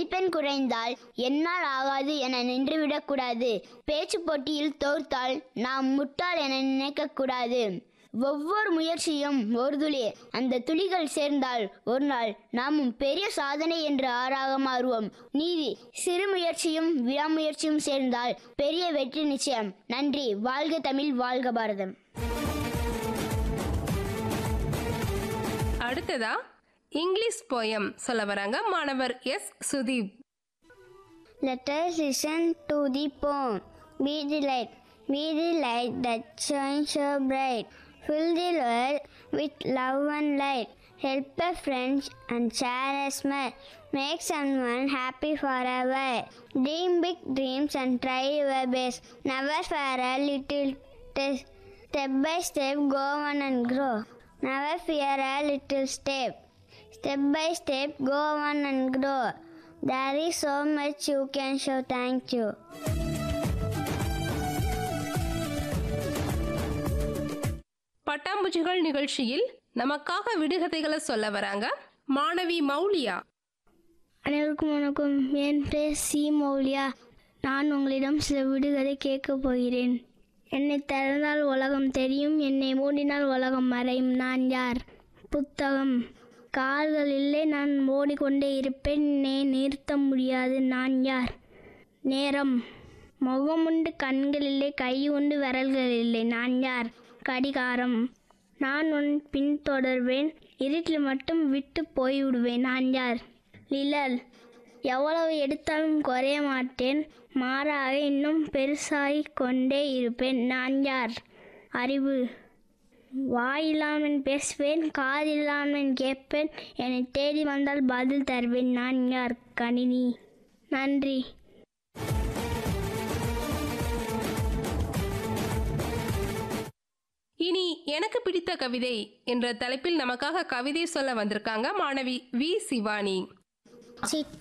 மதிப்பெண் குறைந்தால் என்னால் ஆகாது என நின்றுவிடக்கூடாது பேச்சு போட்டியில் தோற்றால் நாம் முட்டாள் என நினைக்கக்கூடாது ஒவ்வொரு முயற்சியும் ஒரு துளி அந்த துளிகள் சேர்ந்தால் ஒரு நாள் நாமும் பெரிய சாதனை என்று ஆறாக மாறுவோம் நீதி சிறு முயற்சியும் விடாமுயற்சியும் சேர்ந்தால் பெரிய வெற்றி நிச்சயம் நன்றி வாழ்க தமிழ் வாழ்க பாரதம் அடுத்ததா இங்கிலீஷ் போயம் சொல்ல வராங்க மாணவர் S Sudeep Let us listen to the poem. Be the light, be the light that shines so bright. Fill the world with love and light. Help a friend and share a smile. Make someone happy forever. Dream big dreams and try your best. Never fear a little test. Step by step, go on and grow. Never fear a little step. Step by step, go on and grow. There is so much you can show. Thank you. பட்டாம்பூச்சிகள் நிகழ்ச்சியில் நமக்காக விடுகதைகளை சொல்ல வராங்க மாணவி மௌலியா அனைவருக்கும் வணக்கம் என் பேர் C Maulya நான் உங்களிடம் சில விடுகதை கேட்கப் போகிறேன் என்னை திறந்தால் உலகம் தெரியும் என்னை மூடினால் உலகம் மறையும் நான் யார் புத்தகம் கால்கள் இல்லை நான் ஓடிக்கொண்டே இருப்பேன் என்னை நிறுத்த முடியாது நான் யார் நேரம் முகமுண்டு கண்கள் இல்லை கை உண்டு விரல்கள் இல்லை நான் யார் கடிகாரம் நான் உன் பின்தொடர்வேன் இருட்டில் மட்டும் விட்டு போய்விடுவேன் நான் யார் நிழல் எவ்வளவு எடுத்தாலும் குறைய மாட்டேன் மாறாக இன்னும் பெருசாகிக் கொண்டே இருப்பேன் நான் யார் அறிவு வாயில்லாமல் பேசுவேன் காதில்லாமல் கேட்பேன் என்னை தேடி வந்தால் பதில் தருவேன் நான் யார் கணினி நன்றி இனி எனக்கு பிடித்த கவிதை என்ற தலைப்பில் நமக்காக கவிதை சொல்ல வந்திருக்காங்க மாணவி வி சிவானி சிற்ற